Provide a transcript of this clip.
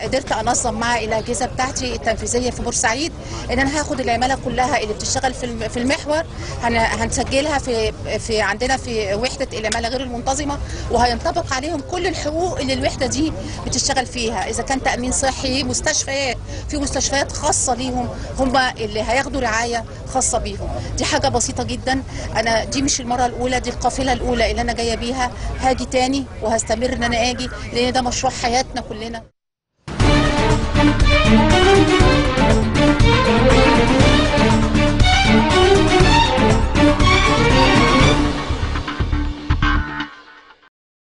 قدرت انظم مع الاجهزه بتاعتي التنفيذيه في بورسعيد ان انا هاخد العماله كلها اللي بتشتغل في الم- في المحور هن- هنسجلها في في عندنا في وحده العماله غير المنتظمه وهينطبق عليهم كل الحقوق اللي الوحده دي بتشتغل فيها اذا كان تامين صحي مستشفيات في مستشفيات خاصه ليهم هم اللي هياخدوا رعايه خاصه بيهم دي حاجه بسيطه جدا انا دي مش المره الاولى دي القافله الاولى اللي انا جايه بيها هاجي تاني وهستمر ان انا اجي لان ده مشروع حياتنا كلنا Thank